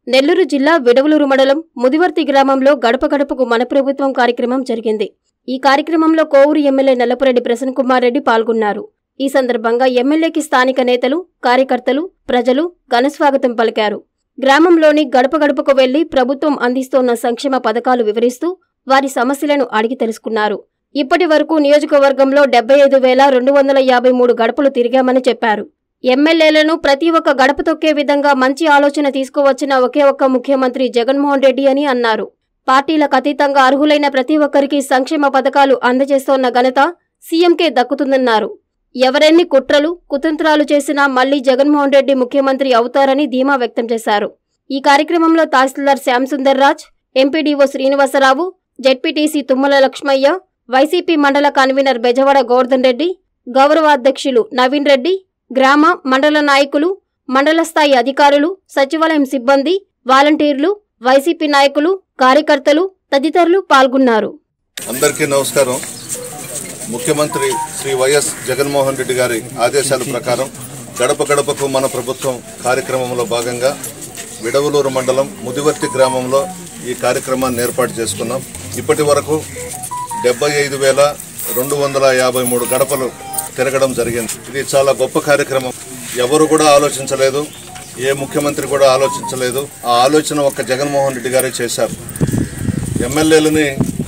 నెల్లూరు జిల్లా విడవలూరు మండలం ముదివర్తి గ్రామంలో గడప గడపకు మన ప్రభుత్వం కార్యక్రమం జరిగింది ఈ కార్యక్రమంలో కోవూరు ఎమ్మెల్యే నల్లపురెడ్డి ప్రసన్నకుమార్ రెడ్డి పాల్గొన్నారు ఈ సందర్భంగా ఎమ్మెల్యేకి స్థానిక నేతలు కార్యకర్తలు ప్రజలు ఘనస్వాగతం పలికారు గ్రామంలోని గడప గడపకు వెళ్లి ప్రభుత్వం అందిస్తోన్న సంక్షేమ పథకాలు వివరిస్తూ వారి సమస్యలను అడిగి తెలుసుకున్నారు ఇప్పటి వరకు నియోజకవర్గంలో డెబ్బై ఐదు వేల రెండు వందల యాభై మూడు గడపలు తిరిగామని చెప్పారు ఎమ్మెల్యేలను ప్రతి ఒక్క గడప తొక్కే విధంగా మంచి ఆలోచన తీసుకువచ్చిన ఒకే ఒక్క ముఖ్యమంత్రి జగన్మోహన్ రెడ్డి అని అన్నారు పార్టీలకు అతీతంగా అర్హులైన ప్రతి ఒక్కరికి సంక్షేమ పథకాలు అందజేస్తోన్న ఘనత సీఎంకే దక్కుతుందన్నారు ఎవరెన్ని కుట్రలు కుతంత్రాలు చేసినా మళ్లీ జగన్మోహన్ రెడ్డి ముఖ్యమంత్రి అవుతారని ధీమా వ్యక్తం చేశారు ఈ కార్యక్రమంలో tahsildar Shyam Sundar Raj MPDO Srinivasarao ZPTC Tummala Lakshmaiah YCP మండల కన్వీనర్ బెజవాడ గోవర్ధన్ రెడ్డి గౌరవ అధ్యక్షులు నవీన్ రెడ్డి గ్రామ మండల నాయకులు మండల స్థాయి అధికారులు సచివాలయం సిబ్బంది వాలంటీర్లు వైసీపీ నాయకులు కార్యకర్తలు తదితరులు పాల్గొన్నారు అందరికీ నమస్కారం ముఖ్యమంత్రి శ్రీ వైఎస్ జగన్మోహన్ రెడ్డి గారి ఆదేశాల ప్రకారం గడప గడపకు మన ప్రభుత్వం కార్యక్రమంలో భాగంగా విడవలూరు మండలం ముదివర్తి గ్రామంలో ఈ కార్యక్రమాన్ని ఏర్పాటు చేసుకున్నాం ఇప్పటి వరకు డెబ్బై ఐదు వేల రెండు వందల యాభై మూడు గడపలు తిరగడం జరిగింది ఇది చాలా గొప్ప కార్యక్రమం ఎవరు కూడా ఆలోచించలేదు ఏ ముఖ్యమంత్రి కూడా ఆలోచించలేదు ఆ ఆలోచన ఒక్క జగన్మోహన్ రెడ్డి గారే చేశారు ఎమ్మెల్యేలని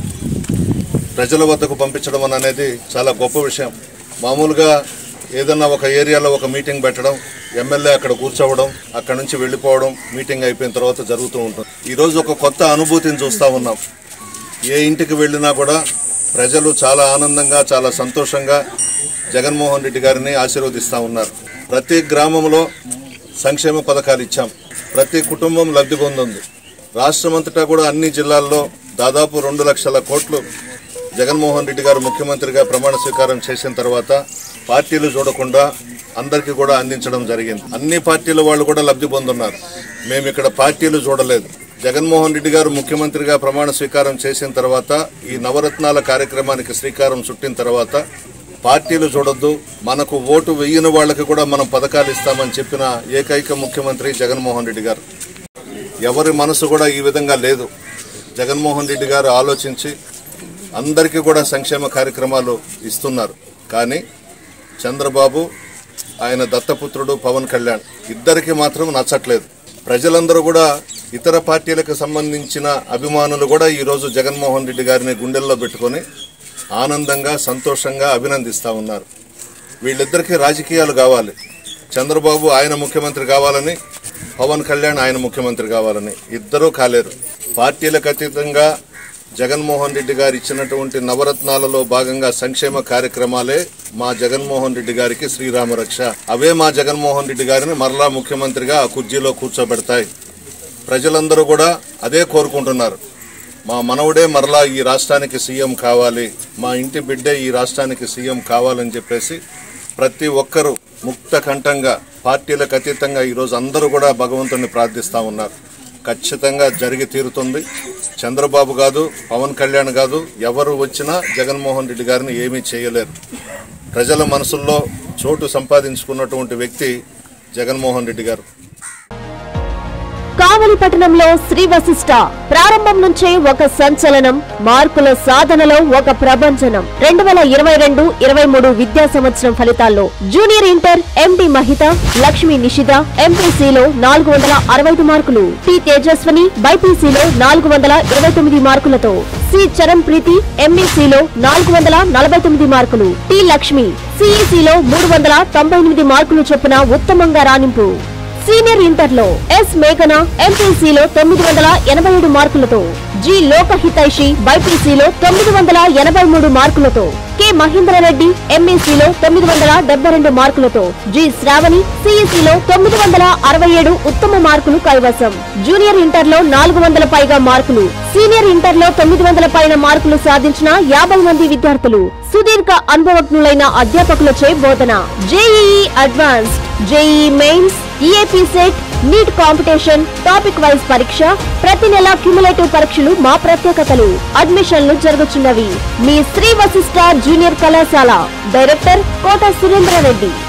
ప్రజల వద్దకు పంపించడం అని అనేది చాలా గొప్ప విషయం మామూలుగా ఏదన్నా ఒక ఏరియాలో ఒక మీటింగ్ పెట్టడం ఎమ్మెల్యే అక్కడ కూర్చోవడం అక్కడ నుంచి వెళ్ళిపోవడం మీటింగ్ అయిపోయిన తర్వాత జరుగుతూ ఉంటుంది ఈరోజు ఒక కొత్త అనుభూతిని చూస్తూ ఉన్నాం ఏ ఇంటికి వెళ్ళినా కూడా ప్రజలు చాలా ఆనందంగా చాలా సంతోషంగా జగన్మోహన్ రెడ్డి గారిని ఆశీర్వదిస్తూ ఉన్నారు ప్రతి గ్రామంలో సంక్షేమ పథకాలు ఇచ్చాం ప్రతి కుటుంబం లబ్ధి పొందుంది రాష్ట్రమంతటా కూడా అన్ని జిల్లాల్లో దాదాపు రెండు లక్షల కోట్లు జగన్మోహన్ రెడ్డి గారు ముఖ్యమంత్రిగా ప్రమాణ స్వీకారం చేసిన తర్వాత పార్టీలు చూడకుండా అందరికీ కూడా అందించడం జరిగింది అన్ని పార్టీల వాళ్ళు కూడా లబ్ధి పొందున్నారు మేము ఇక్కడ పార్టీలు చూడలేదు జగన్మోహన్ రెడ్డి గారు ముఖ్యమంత్రిగా ప్రమాణ స్వీకారం చేసిన తర్వాత ఈ నవరత్నాల కార్యక్రమానికి శ్రీకారం చుట్టిన తర్వాత పార్టీలు చూడొద్దు మనకు ఓటు వెయ్యని వాళ్ళకి కూడా మనం పథకాలు ఇస్తామని చెప్పిన ఏకైక ముఖ్యమంత్రి జగన్మోహన్ రెడ్డి గారు ఎవరి మనసు కూడా ఈ విధంగా లేదు జగన్మోహన్ రెడ్డి గారు ఆలోచించి అందరికీ కూడా సంక్షేమ కార్యక్రమాలు ఇస్తున్నారు కానీ చంద్రబాబు ఆయన దత్తపుత్రుడు పవన్ కళ్యాణ్ ఇద్దరికి మాత్రం నచ్చట్లేదు ప్రజలందరూ కూడా ఇతర పార్టీలకు సంబంధించిన అభిమానులు కూడా ఈరోజు జగన్మోహన్ రెడ్డి గారిని గుండెల్లో పెట్టుకొని ఆనందంగా సంతోషంగా అభినందిస్తూ ఉన్నారు వీళ్ళిద్దరికీ రాజకీయాలు కావాలి చంద్రబాబు ఆయన ముఖ్యమంత్రి కావాలని పవన్ కళ్యాణ్ ఆయన ముఖ్యమంత్రి కావాలని ఇద్దరూ కాలేరు పార్టీలకు అతీతంగా జగన్మోహన్ రెడ్డి గారు ఇచ్చినటువంటి నవరత్నాలలో భాగంగా సంక్షేమ కార్యక్రమాలే మా జగన్మోహన్ రెడ్డి గారికి శ్రీరామ రక్ష అవే మా జగన్మోహన్ రెడ్డి గారిని మరలా ముఖ్యమంత్రిగా ఆ కుర్చీలో కూర్చోబెడతాయి ప్రజలందరూ కూడా అదే కోరుకుంటున్నారు మా మనవడే మరలా ఈ రాష్ట్రానికి సీఎం కావాలి మా ఇంటి బిడ్డే ఈ రాష్ట్రానికి సీఎం కావాలని చెప్పేసి ప్రతి ఒక్కరూ ముక్త కంఠంగా పార్టీలకు అతీతంగా ఈరోజు అందరూ కూడా భగవంతుని ప్రార్థిస్తూ ఉన్నారు ఖచ్చితంగా జరిగి తీరుతుంది చంద్రబాబు కాదు పవన్ కళ్యాణ్ కాదు ఎవరు వచ్చినా జగన్మోహన్ రెడ్డి గారిని ఏమీ చేయలేరు ప్రజల మనసుల్లో చోటు సంపాదించుకున్నటువంటి వ్యక్తి జగన్మోహన్ రెడ్డి గారు కావలి పట్టణంలో శ్రీ వశిష్ట ప్రారంభం నుంచే ఒక సంచలనం మార్కుల సాధనలో ఒక ప్రభంజనం రెండు వేల ఇరవై రెండు ఇరవై మూడు విద్యా సంవత్సరం ఫలితాల్లో junior inter MD Mahitha Lakshmi Nishitha ఎంపీసీలో నాలుగు వందల అరవై ఐదు మార్కులు టి తేజస్వని బైపీసీలో నాలుగు వందల ఇరవై తొమ్మిది మార్కులతో సి చరణ్ ప్రీతి ఎంఈసీలో నాలుగు వందల నలభై తొమ్మిది మార్కులు టి లక్ష్మి సిఈసీలో మూడు వందల తొంభై ఎనిమిది మార్కులు చొప్పున ఉత్తమంగా రాణింపు సీనియర్ ఇంటర్లో ఎస్ మేఘన ఎంపీసీలో తొమ్మిది వందల ఎనభై ఏడు మార్కులతో జి లోకహితైషి బైపీసీలో తొమ్మిది వందల ఎనభై మూడు మార్కులతో కె మహేంద్రరెడ్డి ఎంఈసీలో తొమ్మిది వందల డెబ్బై రెండు మార్కులతో జి శ్రావణి సిఈసీలో తొమ్మిది వందల అరవై ఏడు ఉత్తమ మార్కులు కైవసం జూనియర్ ఇంటర్లో నాలుగు వందల పైగా మార్కులు సీనియర్ ఇంటర్లో తొమ్మిది వందల పైన మార్కులు సాధించిన యాభై మంది విద్యార్థులు సుదీర్ఘ అనుభవజ్ఞులైన అధ్యాపకులచే బోధన JEE advanced JEE mains EAP CET NEET competition topic wise పరీక్ష ప్రతి నెల క్యుములేటివ్ పరీక్షలు మా ప్రత్యేకతలు అడ్మిషన్లు జరుగుతున్నవి మీ శ్రీ వశిష్ట జూనియర్ కళాశాల డైరెక్టర్ కోట సురేంద్ర రెడ్డి